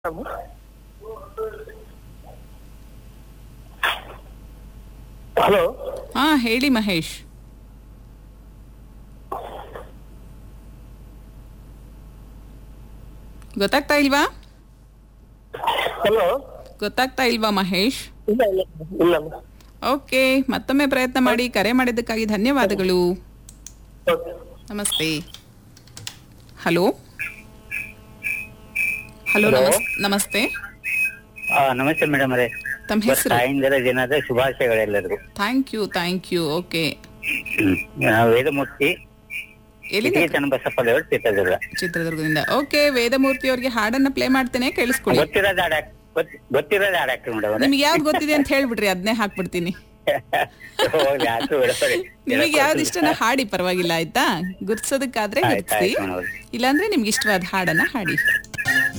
Hello ಹಾ ಹೇಳಿ ಮಹೇಶ್ ಗೊತ್ತಾಗ್ತಾ ಇಲ್ವಾ ಹಲೋ ಗೊತ್ತಾಗ್ತಾ ಇಲ್ವಾ ಮಹೇಶ್ ಇಲ್ಲ ಇಲ್ಲ ಇಲ್ಲ ಓಕೆ ಮತ್ತೊಮ್ಮೆ ಪ್ರಯತ್ನ ಮಾಡಿ ಕರೆ ಮಾಡಿದ್ದಕ್ಕಾಗಿ ಧನ್ಯವಾದಗಳು ಓಕೆ ನಮಸ್ತೆ ಹಲೋ ಹಲೋ Hello. ನಮಸ್ ನಮಸ್ತೆ ಆ, ನಮಸ್ತೆ ಮೇಡಮ್ ಅವರೇ ತಮ್ಮ ಹೆಸರು ತಾಯಿಂದರ ದಿನದ ಶುಭಾಶಯಗಳೆಲ್ಲರಿಗೂ thank you thank you okay ಹ್ಮ್. ಆ, ವೇದಮೂರ್ತಿ ಎಲ್ಲಿಂದ ಇದೇ ಚನ್ನಬಸಪ್ಪ ದೇವರು ಚಿತ್ರದುರ್ಗ ಚಿತ್ರದುರ್ಗದಿಂದ ಓಕೆ ವೇದಮೂರ್ತಿ ಅವ್ರಿಗೆ ಹಾಡನ್ನ ಪ್ಲೇ ಮಾಡ್ತೇನೆ ಕೇಳಿಸ್ಕೊಳ್ಳಿ ಗೊತ್ತಿರೋದು ಹಾಡ ಗೊತ್ತಿರೋದು ಹಾಡಾಕ್ರಿ ಮೇಡಮ್ ಅವರೇ ನಿಮ್ಗೆ ಯಾವ್ದು ಗೊತ್ತಿದೆ ಅಂತ ಹೇಳ್ಬಿಡ್ರಿ ಅದನ್ನೇ ಹಾಕ್ಬಿಡ್ತೀನಿ ಹೋಗ್ಲಿ ಆಯ್ತು ಮೇಡಮ್ ಅವರೇ ನಿಮಗೆ ಯಾವ್ದು ಇಷ್ಟನ ಹಾಡಿ ಪರವಾಗಿಲ್ಲ ಆಯ್ತಾ ಗುರ್ಸೋದಕ್ಕಾದ್ರೆ ಆಯ್ತು, ಗುರ್ಸಿ ಆಯ್ತು ಮೇಡಮ್ ಅವ್ರೆ. ಇಲ್ಲಾಂದ್ರೆ ನಿಮ್ಗೆ ಇಷ್ಟವಾದ ಹಾಡನ್ನ ಹಾಡಿ